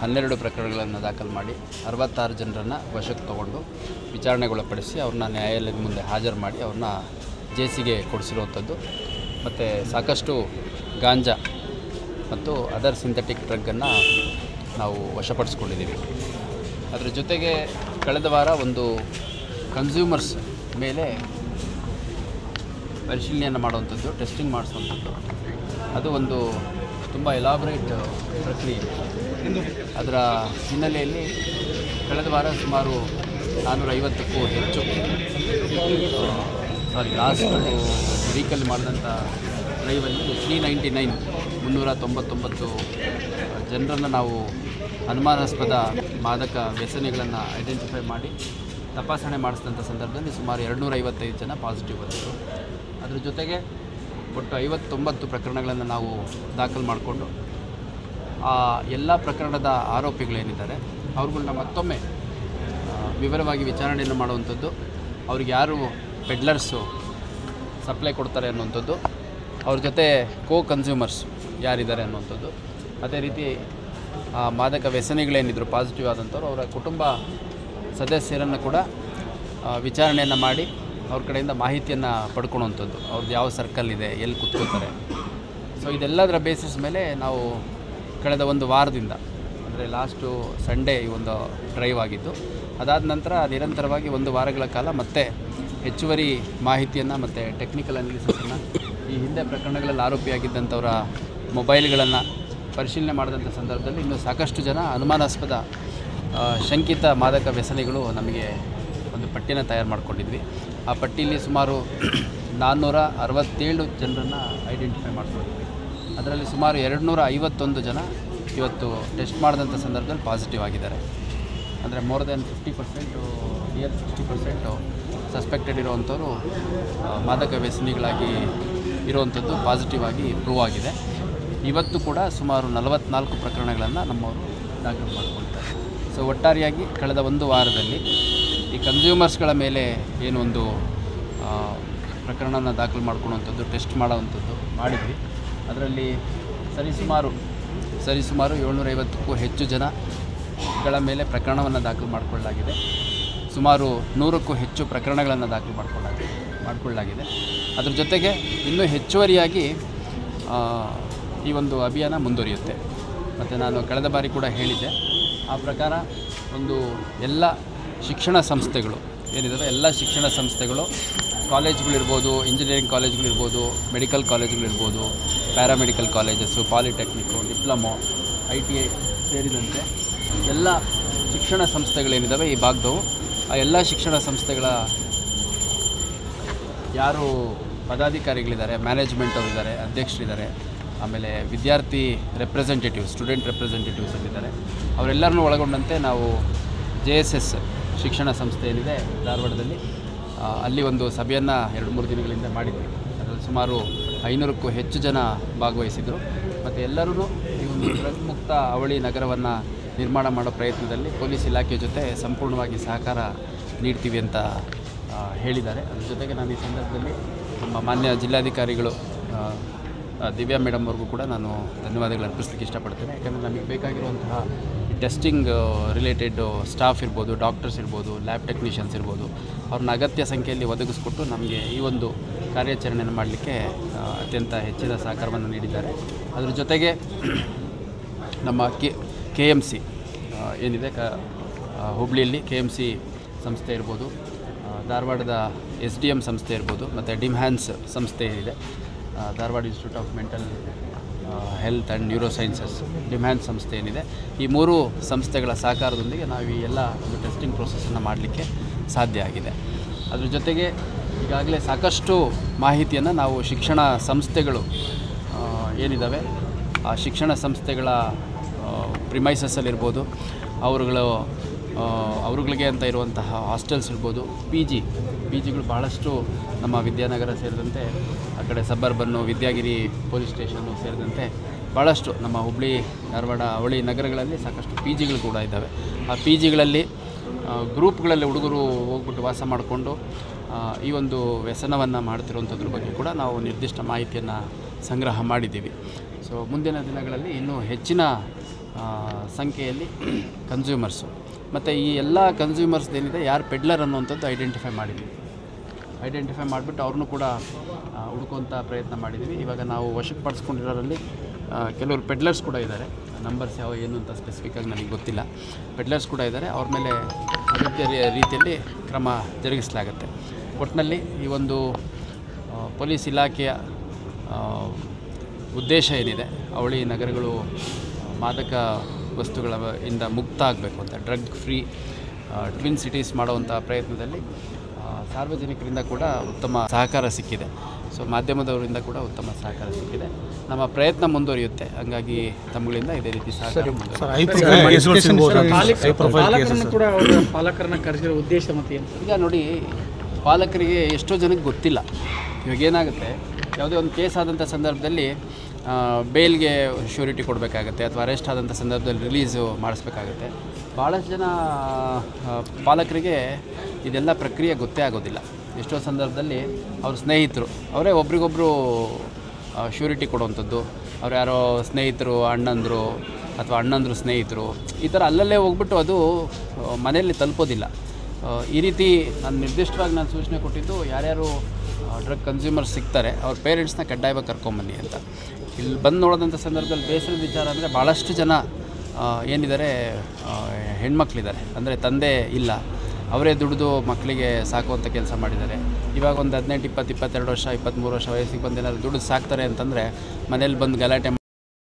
ಹನ್ನೆರಡು ಪ್ರಕರಣಗಳನ್ನು ದಾಖಲು ಮಾಡಿ ಅರವತ್ತಾರು ಜನರನ್ನು ವಶಕ್ಕೆ ತಗೊಂಡು ವಿಚಾರಣೆಗೊಳಪಡಿಸಿ ಅವ್ರನ್ನ ನ್ಯಾಯಾಲಯದ ಮುಂದೆ ಹಾಜರು ಮಾಡಿ ಅವ್ರನ್ನ ಜೇಸಿಗೆ ಕೊಡಿಸಿರುವಂಥದ್ದು ಮತ್ತು ಸಾಕಷ್ಟು ಗಾಂಜಾ ಮತ್ತು ಅದರ್ ಸಿಂಥೆಟಿಕ್ ಡ್ರಗ್ಗನ್ನು ನಾವು ವಶಪಡಿಸ್ಕೊಂಡಿದ್ದೀವಿ ಅದರ ಜೊತೆಗೆ ಕಳೆದ ವಾರ ಒಂದು ಕನ್ಸ್ಯೂಮರ್ಸ್ ಮೇಲೆ ಪರಿಶೀಲನೆಯನ್ನು ಮಾಡುವಂಥದ್ದು ಟೆಸ್ಟಿಂಗ್ ಮಾಡಿಸುವಂಥದ್ದು ಅದು ಒಂದು ತುಂಬ ಎಲಾಬ್ರೇಟ್ ಪ್ರಕ್ರಿಯೆ ಅದರ ಹಿನ್ನೆಲೆಯಲ್ಲಿ ಕಳೆದ ವಾರ ಸುಮಾರು ನಾನ್ನೂರೈವತ್ತಕ್ಕೂ ಹೆಚ್ಚು ಸಾರಿ ಲಾಸ್ಟ್ ವೀಕಲ್ ಮಾಡಿದಂಥ ಡ್ರೈವಲ್ಲಿ ತ್ರೀ ನೈಂಟಿ ನೈನ್ ಮುನ್ನೂರ ತೊಂಬತ್ತೊಂಬತ್ತು ಜನರನ್ನು ನಾವು ಅನುಮಾನಾಸ್ಪದ ಮಾದಕ ವ್ಯಸನಿಗಳನ್ನು ಐಡೆಂಟಿಫೈ ಮಾಡಿ ತಪಾಸಣೆ ಮಾಡಿಸಿದಂಥ ಸಂದರ್ಭದಲ್ಲಿ ಸುಮಾರು ಎರಡುನೂರೈವತ್ತೈದು ಜನ ಪಾಸಿಟಿವ್ ಬಂದರು ಅದ್ರ ಜೊತೆಗೆ ಒಟ್ಟು ಐವತ್ತೊಂಬತ್ತು ಪ್ರಕರಣಗಳನ್ನು ನಾವು ದಾಖಲು ಮಾಡಿಕೊಂಡು ಆ ಎಲ್ಲ ಪ್ರಕರಣದ ಆರೋಪಿಗಳೇನಿದ್ದಾರೆ ಅವ್ರುಗಳ್ನ ಮತ್ತೊಮ್ಮೆ ಆ, ವಿವರವಾಗಿ ವಿಚಾರಣೆಯನ್ನು ಮಾಡುವಂಥದ್ದು ಅವ್ರಿಗೆ ಯಾರು ಪೆಡ್ಲರ್ಸು ಸಪ್ಲೈ ಕೊಡ್ತಾರೆ ಅನ್ನುವಂಥದ್ದು ಅವ್ರ ಜೊತೆ ಕೋ ಕನ್ಸ್ಯೂಮರ್ಸ್ ಯಾರಿದ್ದಾರೆ ಅನ್ನುವಂಥದ್ದು ಅದೇ ರೀತಿ ಆ ಮಾದಕ ವ್ಯಸನಿಗಳೇನಿದ್ರು ಪಾಸಿಟಿವ್ ಆದಂಥವ್ರು ಅವರ ಕುಟುಂಬ ಸದಸ್ಯರನ್ನು ಕೂಡ ಆ, ವಿಚಾರಣೆಯನ್ನು ಮಾಡಿ ಅವ್ರ ಕಡೆಯಿಂದ ಮಾಹಿತಿಯನ್ನು ಪಡ್ಕೊಳೋವಂಥದ್ದು ಅವ್ರದ್ದು ಯಾವ ಸರ್ಕಲ್ ಇದೆ ಎಲ್ಲಿ ಕುತ್ಕೋತಾರೆ ಸೊ ಇದೆಲ್ಲದರ ಬೇಸಿಸ್ ಮೇಲೆ ನಾವು ಕಳೆದ ಒಂದು ವಾರದಿಂದ ಅಂದರೆ ಲಾಸ್ಟು ಸಂಡೇ ಈ ಒಂದು ಡ್ರೈವ್ ಆಗಿದ್ದು ಅದಾದ ನಂತರ ನಿರಂತರವಾಗಿ ಒಂದು ವಾರಗಳ ಕಾಲ ಮತ್ತೆ ಹೆಚ್ಚುವರಿ ಮಾಹಿತಿಯನ್ನು ಮತ್ತು ಟೆಕ್ನಿಕಲ್ ಅನಾಲಿಸಿಸನ್ನು ಈ ಹಿಂದೆ ಪ್ರಕರಣಗಳಲ್ಲಿ ಆರೋಪಿಯಾಗಿದ್ದಂಥವರ ಮೊಬೈಲ್ಗಳನ್ನು ಪರಿಶೀಲನೆ ಮಾಡಿದಂಥ ಸಂದರ್ಭದಲ್ಲಿ ಇನ್ನೂ ಸಾಕಷ್ಟು ಜನ ಅನುಮಾನಾಸ್ಪದ ಆ, ಶಂಕಿತ ಮಾದಕ ವ್ಯಸನಿಗಳು ನಮಗೆ ಒಂದು ಪಟ್ಟಿನ ತಯಾರು ಮಾಡ್ಕೊಂಡಿದ್ವಿ ಆ ಪಟ್ಟಿಯಲ್ಲಿ ಸುಮಾರು ನಾನ್ನೂರ ಅರವತ್ತೇಳು ಜನರನ್ನು ಐಡೆಂಟಿಫೈ ಮಾಡ್ಕೊಂಡಿದ್ವಿ ಅದರಲ್ಲಿ ಸುಮಾರು ಎರಡುನೂರ ಐವತ್ತೊಂದು ಜನ ಇವತ್ತು ಟೆಸ್ಟ್ ಮಾಡಿದಂಥ ಸಂದರ್ಭದಲ್ಲಿ ಪಾಸಿಟಿವ್ ಆಗಿದ್ದಾರೆ ಅಂದರೆ more than fifty percent near sixty percent suspected ಇರುವಂಥವ್ರು ಆ, ಮಾದಕ ವ್ಯಸನಿಗಳಾಗಿ ಇರುವಂಥದ್ದು ಪಾಸಿಟಿವ್ ಆಗಿ ಪ್ರೂವ್ ಆಗಿದೆ ಇವತ್ತು ಕೂಡ ಸುಮಾರು ನಲವತ್ನಾಲ್ಕು ಪ್ರಕರಣಗಳನ್ನು ನಮ್ಮವರು ದಾಖಲು ಮಾಡ್ಕೊಳ್ತಾರೆ ಸೊ ಒಟ್ಟಾರೆಯಾಗಿ ಕಳೆದ ಒಂದು ವಾರದಲ್ಲಿ ಈ ಕನ್ಸ್ಯೂಮರ್ಸ್ಗಳ ಮೇಲೆ ಏನು ಒಂದು ಆ, ಪ್ರಕರಣನ ದಾಖಲು ಮಾಡ್ಕೊಳ್ಳುವಂಥದ್ದು ಟೆಸ್ಟ್ ಮಾಡೋವಂಥದ್ದು ಮಾಡಿದ್ವಿ ಅದರಲ್ಲಿ ಸರಿಸುಮಾರು ಸರಿಸುಮಾರು ಏಳ್ನೂರೈವತ್ತಕ್ಕೂ ಹೆಚ್ಚು ಜನಗಳ ಮೇಲೆ ಪ್ರಕರಣವನ್ನು ದಾಖಲು ಮಾಡಿಕೊಳ್ಳಲಾಗಿದೆ ಸುಮಾರು ನೂರಕ್ಕೂ ಹೆಚ್ಚು ಪ್ರಕರಣಗಳನ್ನು ದಾಖಲು ಮಾಡಿಕೊಳ್ಳಲಾಗಿದೆ ಮಾಡಿಕೊಳ್ಳಲಾಗಿದೆ ಅದ್ರ ಜೊತೆಗೆ ಇನ್ನೂ ಹೆಚ್ಚುವರಿಯಾಗಿ ಆ, ಈ ಒಂದು ಅಭಿಯಾನ ಮುಂದುವರಿಯುತ್ತೆ ಮತ್ತು ನಾನು ಕಳೆದ ಬಾರಿ ಕೂಡ ಹೇಳಿದ್ದೆ ಆ ಪ್ರಕಾರ ಒಂದು ಎಲ್ಲ ಶಿಕ್ಷಣ ಸಂಸ್ಥೆಗಳು ಏನಿದ್ದಾವೆ ಎಲ್ಲ ಶಿಕ್ಷಣ ಸಂಸ್ಥೆಗಳು ಕಾಲೇಜ್ಗಳಿರ್ಬೋದು ಇಂಜಿನಿಯರಿಂಗ್ ಕಾಲೇಜ್ಗಳಿರ್ಬೋದು ಮೆಡಿಕಲ್ ಕಾಲೇಜ್ಗಳಿರ್ಬೋದು paramedical colleges polytechnic diploma I T I ಸೇರಿದಂತೆ ಎಲ್ಲ ಶಿಕ್ಷಣ ಸಂಸ್ಥೆಗಳೇನಿದ್ದಾವೆ ಈ ಭಾಗದವು ಆ ಎಲ್ಲ ಶಿಕ್ಷಣ ಸಂಸ್ಥೆಗಳ ಯಾರು ಪದಾಧಿಕಾರಿಗಳಿದ್ದಾರೆ ಮ್ಯಾನೇಜ್ಮೆಂಟ್ ಅವರಿದ್ದಾರೆ ಅಧ್ಯಕ್ಷರಿದ್ದಾರೆ ಆಮೇಲೆ ವಿದ್ಯಾರ್ಥಿ ರೆಪ್ರೆಸೆಂಟೇಟಿವ್ ಸ್ಟೂಡೆಂಟ್ ರೆಪ್ರೆಸೆಂಟೇಟಿವ್ಸ್ ಇದ್ದಾರೆ ಅವರೆಲ್ಲರನ್ನೂ ಒಳಗೊಂಡಂತೆ ನಾವು ಜೆ ಎಸ್ ಎಸ್ ಶಿಕ್ಷಣ ಸಂಸ್ಥೆ ಏನಿದೆ ಧಾರವಾಡದಲ್ಲಿ ಆ, ಅಲ್ಲಿ ಒಂದು ಸಭೆಯನ್ನು ಎರಡು ಮೂರು ದಿನಗಳಿಂದ ಮಾಡಿದ್ವಿ ಅದರಲ್ಲಿ ಸುಮಾರು ಐನೂರಕ್ಕೂ ಹೆಚ್ಚು ಜನ ಭಾಗವಹಿಸಿದರು ಮತ್ತು ಎಲ್ಲರೂ ಈ ಒಂದು ಡ್ರಗ್ ಮುಕ್ತ ಅವಳಿ ನಗರವನ್ನು ನಿರ್ಮಾಣ ಮಾಡೋ ಪ್ರಯತ್ನದಲ್ಲಿ ಪೊಲೀಸ್ ಇಲಾಖೆ ಜೊತೆ ಸಂಪೂರ್ಣವಾಗಿ ಸಹಕಾರ ನೀಡ್ತೀವಿ ಅಂತ ಆ, ಹೇಳಿದ್ದಾರೆ ಅದ್ರ ಜೊತೆಗೆ ನಾನು ಈ ಸಂದರ್ಭದಲ್ಲಿ ನಮ್ಮ ಮಾನ್ಯ ಜಿಲ್ಲಾಧಿಕಾರಿಗಳು ಆ, ಆ, ದಿವ್ಯಾ ಮೇಡಮ್ ಅವ್ರಿಗೂ ಕೂಡ ನಾನು ಧನ್ಯವಾದಗಳು ಅರ್ಪಿಸ್ಲಿಕ್ಕೆ ಇಷ್ಟಪಡ್ತೇನೆ ಯಾಕಂದರೆ ನಮಗೆ ಬೇಕಾಗಿರುವಂತಹ ಟೆಸ್ಟಿಂಗ್ ರಿಲೇಟೆಡ್ ಸ್ಟಾಫ್ ಇರ್ಬೋದು ಡಾಕ್ಟರ್ಸ್ ಇರ್ಬೋದು ಲ್ಯಾಬ್ ಟೆಕ್ನಿಷಿಯನ್ಸ್ ಇರ್ಬೋದು ಅವ್ರನ್ನ ಅಗತ್ಯ ಸಂಖ್ಯೆಯಲ್ಲಿ ಒದಗಿಸ್ಕೊಟ್ಟು ನಮಗೆ ಈ ಒಂದು ಕಾರ್ಯಾಚರಣೆಯನ್ನು ಮಾಡಲಿಕ್ಕೆ ಆ, ಅತ್ಯಂತ ಹೆಚ್ಚಿನ ಸಹಕಾರವನ್ನು ನೀಡಿದ್ದಾರೆ ಅದ್ರ ಜೊತೆಗೆ ನಮ್ಮ ಕೆ ಕೆ ಎಮ್ ಸಿ ಏನಿದೆ ಕ ಆ, ಹುಬ್ಳಿಯಲ್ಲಿ ಕೆ ಎಮ್ ಸಿ ಸಂಸ್ಥೆ ಇರ್ಬೋದು ಆ, ಧಾರವಾಡದ ಎಸ್ ಡಿ ಎಮ್ ಸಂಸ್ಥೆ ಇರ್ಬೋದು ಮತ್ತು ಡಿಮ್ಹ್ಯಾನ್ಸ್ ಸಂಸ್ಥೆ ಇದೆ ಆ, Dharwad institute of mental health and neurosciences DIMHANS ಸಂಸ್ಥೆ ಏನಿದೆ ಈ ಮೂರು ಸಂಸ್ಥೆಗಳ ಸಹಕಾರದೊಂದಿಗೆ ನಾವು ಈ ಎಲ್ಲ ಒಂದು ಟೆಸ್ಟಿಂಗ್ ಪ್ರೋಸೆಸನ್ನು ಮಾಡಲಿಕ್ಕೆ ಸಾಧ್ಯ ಆಗಿದೆ ಅದ್ರ ಜೊತೆಗೆ ಈಗಾಗಲೇ ಸಾಕಷ್ಟು ಮಾಹಿತಿಯನ್ನು ನಾವು ಶಿಕ್ಷಣ ಸಂಸ್ಥೆಗಳು ಆ, ಏನಿದ್ದಾವೆ ಆ ಶಿಕ್ಷಣ ಸಂಸ್ಥೆಗಳ ಪ್ರಿಮೈಸಸ್ಸಲ್ಲಿರ್ಬೋದು ಅವರುಗಳು ಆ, ಅವರುಗಳಿಗೆ ಅಂತ ಇರುವಂತಹ ಹಾಸ್ಟೆಲ್ಸ್ ಇರ್ಬೋದು ಪಿ ಜಿ ಪಿ ಜಿಗಳು ಭಾಳಷ್ಟು ನಮ್ಮ ವಿದ್ಯಾನಗರ ಸೇರಿದಂತೆ ಆ ಕಡೆ ಸಬ್ಬರ್ಬನ್ನು ವಿದ್ಯಾಗಿರಿ ಪೊಲೀಸ್ ಸ್ಟೇಷನ್ನು ಸೇರಿದಂತೆ ಭಾಳಷ್ಟು ನಮ್ಮ ಹುಬ್ಬಳ್ಳಿ ಧಾರವಾಡ ಅವಳಿ ನಗರಗಳಲ್ಲಿ ಸಾಕಷ್ಟು ಪಿ ಜಿಗಳು ಕೂಡ ಇದ್ದಾವೆ ಆ ಪಿ ಜಿಗಳಲ್ಲಿ ಗ್ರೂಪ್ಗಳಲ್ಲಿ ಹುಡುಗರು ಹೋಗ್ಬಿಟ್ಟು ವಾಸ ಮಾಡಿಕೊಂಡು ಈ ಒಂದು ವ್ಯಸನವನ್ನು ಮಾಡ್ತಿರುವಂಥದ್ರ ಬಗ್ಗೆ ಕೂಡ ನಾವು ನಿರ್ದಿಷ್ಟ ಮಾಹಿತಿಯನ್ನು ಸಂಗ್ರಹ ಮಾಡಿದ್ದೀವಿ ಸೊ ಮುಂದಿನ ದಿನಗಳಲ್ಲಿ ಇನ್ನೂ ಹೆಚ್ಚಿನ ಸಂಖ್ಯೆಯಲ್ಲಿ ಕನ್ಸ್ಯೂಮರ್ಸು ಮತ್ತು ಈ ಎಲ್ಲ ಕನ್ಸ್ಯೂಮರ್ಸ್ ಏನಿದೆ ಯಾರು ಪೆಡ್ಲರ್ ಅನ್ನುವಂಥದ್ದು ಐಡೆಂಟಿಫೈ ಮಾಡಿದ್ವಿ ಐಡೆಂಟಿಫೈ ಮಾಡಿಬಿಟ್ಟು ಅವ್ರನ್ನೂ ಕೂಡ ಆ, ಹುಡುಕುವಂಥ ಪ್ರಯತ್ನ ಮಾಡಿದ್ದೀವಿ ಇವಾಗ ನಾವು ವಶಕ್ಕೆ ಪಡಿಸ್ಕೊಂಡಿರೋರಲ್ಲಿ ಆ, ಕೆಲವರು ಪೆಡ್ಲರ್ಸ್ ಕೂಡ ಇದ್ದಾರೆ ನಂಬರ್ಸ್ ಯಾವ ಏನು ಅಂತ ಸ್ಪೆಸಿಫಿಕ್ಕಾಗಿ ನನಗೆ ಗೊತ್ತಿಲ್ಲ ಪೆಡ್ಲರ್ಸ್ ಕೂಡ ಇದ್ದಾರೆ ಅವ್ರ ಮೇಲೆ ಅಗತ್ಯ ರೀ- ರೀತಿಯಲ್ಲಿ ಕ್ರಮ ಜರುಗಿಸಲಾಗುತ್ತೆ ಒಟ್ಟಿನಲ್ಲಿ ಈ ಒಂದು ಆ, ಪೊಲೀಸ್ ಇಲಾಖೆಯ ಆ, ಉದ್ದೇಶ ಏನಿದೆ ಅವಳಿ ನಗರಗಳು ಮಾದಕ ವಸ್ತುಗಳ ಇಂದ ಮುಕ್ತ ಆಗಬೇಕು ಅಂತ ಡ್ರಗ್ ಫ್ರೀ ಟ್ವಿನ್ ಸಿಟೀಸ್ ಮಾಡುವಂಥ ಪ್ರಯತ್ನದಲ್ಲಿ ಆ, ಸಾರ್ವಜನಿಕರಿಂದ ಕೂಡ ಉತ್ತಮ ಸಹಕಾರ ಸಿಕ್ಕಿದೆ ಸೊ ಮಾಧ್ಯಮದವರಿಂದ ಕೂಡ ಉತ್ತಮ ಸಹಕಾರ ಸಿಕ್ಕಿದೆ ನಮ್ಮ ಪ್ರಯತ್ನ ಮುಂದುವರಿಯುತ್ತೆ ಹಂಗಾಗಿ ತಮ್ಮಗಳಿಂದ ಇದೇ ರೀತಿ ಸಹಕಾರ ಮುಂದುವರಿಯುತ್ತೆ. ಪಾಲಕರನ್ನು ಕೂಡ ಅವರ ಪಾಲಕರನ್ನ ಕರೆಸಿರೋ ಉದ್ದೇಶ ಮತ್ತೆ ಏನು ಈಗ ನೋಡಿ ಪಾಲಕರಿಗೆ ಎಷ್ಟೋ ಜನಕ್ಕೆ ಗೊತ್ತಿಲ್ಲ ಇವಾಗ ಏನಾಗುತ್ತೆ ಯಾವುದೇ ಒಂದು ಕೇಸ್ ಆದಂಥ ಸಂದರ್ಭದಲ್ಲಿ ಆ, ಬೇಲ್ಗೆ ಶ್ಯೂರಿಟಿ ಕೊಡಬೇಕಾಗತ್ತೆ ಅಥವಾ ಅರೆಸ್ಟ್ ಆದಂಥ ಸಂದರ್ಭದಲ್ಲಿ ರಿಲೀಸು ಮಾಡಿಸ್ಬೇಕಾಗತ್ತೆ ಭಾಳಷ್ಟು ಜನ ಆ, ಪಾಲಕರಿಗೆ ಇದೆಲ್ಲ ಪ್ರಕ್ರಿಯೆ ಗೊತ್ತೇ ಆಗೋದಿಲ್ಲ ಎಷ್ಟೋ ಸಂದರ್ಭದಲ್ಲಿ ಅವ್ರ ಸ್ನೇಹಿತರು ಅವರೇ ಒಬ್ರಿಗೊಬ್ಬರು ಶ್ಯೂರಿಟಿ ಕೊಡುವಂಥದ್ದು ಅವ್ರು ಯಾರೋ ಸ್ನೇಹಿತರು ಅಣ್ಣಂದರು ಅಥವಾ ಅಣ್ಣಂದರು ಸ್ನೇಹಿತರು ಈ ಥರ ಅಲ್ಲಲ್ಲೇ ಹೋಗ್ಬಿಟ್ಟು ಅದು ಆ, ಮನೆಯಲ್ಲಿ ತಲುಪೋದಿಲ್ಲ ಆ, ಈ ರೀತಿ ನಾನು ನಿರ್ದಿಷ್ಟವಾಗಿ ನಾನು ಸೂಚನೆ ಕೊಟ್ಟಿದ್ದು ಯಾರ್ಯಾರು ಡ್ರಗ್ ಕನ್ಸ್ಯೂಮರ್ಸ್ ಸಿಗ್ತಾರೆ ಅವ್ರ ಪೇರೆಂಟ್ಸ್ನ ಕಡ್ಡಾಯವಾಗಿ ಕರ್ಕೊಂಬನ್ನಿ ಅಂತ ಇಲ್ಲಿ ಬಂದು ನೋಡೋದಂಥ ಸಂದರ್ಭದಲ್ಲಿ ಬೇಸರದ ವಿಚಾರ ಅಂದರೆ ಭಾಳಷ್ಟು ಜನ ಆ, ಏನಿದ್ದಾರೆ ಆ, ಹೆಣ್ಮಕ್ಳಿದ್ದಾರೆ ಅಂದರೆ ತಂದೆ ಇಲ್ಲ ಅವರೇ ದುಡಿದು ಮಕ್ಕಳಿಗೆ ಸಾಕುವಂಥ ಕೆಲಸ ಮಾಡಿದ್ದಾರೆ ಇವಾಗ ಒಂದು ಹದಿನೆಂಟು ಇಪ್ಪತ್ತು ಇಪ್ಪತ್ತೆರಡು ವರ್ಷ ಇಪ್ಪತ್ತ್ಮೂರು ವರ್ಷ ವಯಸ್ಸಿಗೆ ಬಂದು ಏನಾದ್ರು ದುಡಿದು ಸಾಕ್ತಾರೆ ಅಂತಂದರೆ ಮನೇಲಿ ಬಂದು ಗಲಾಟೆ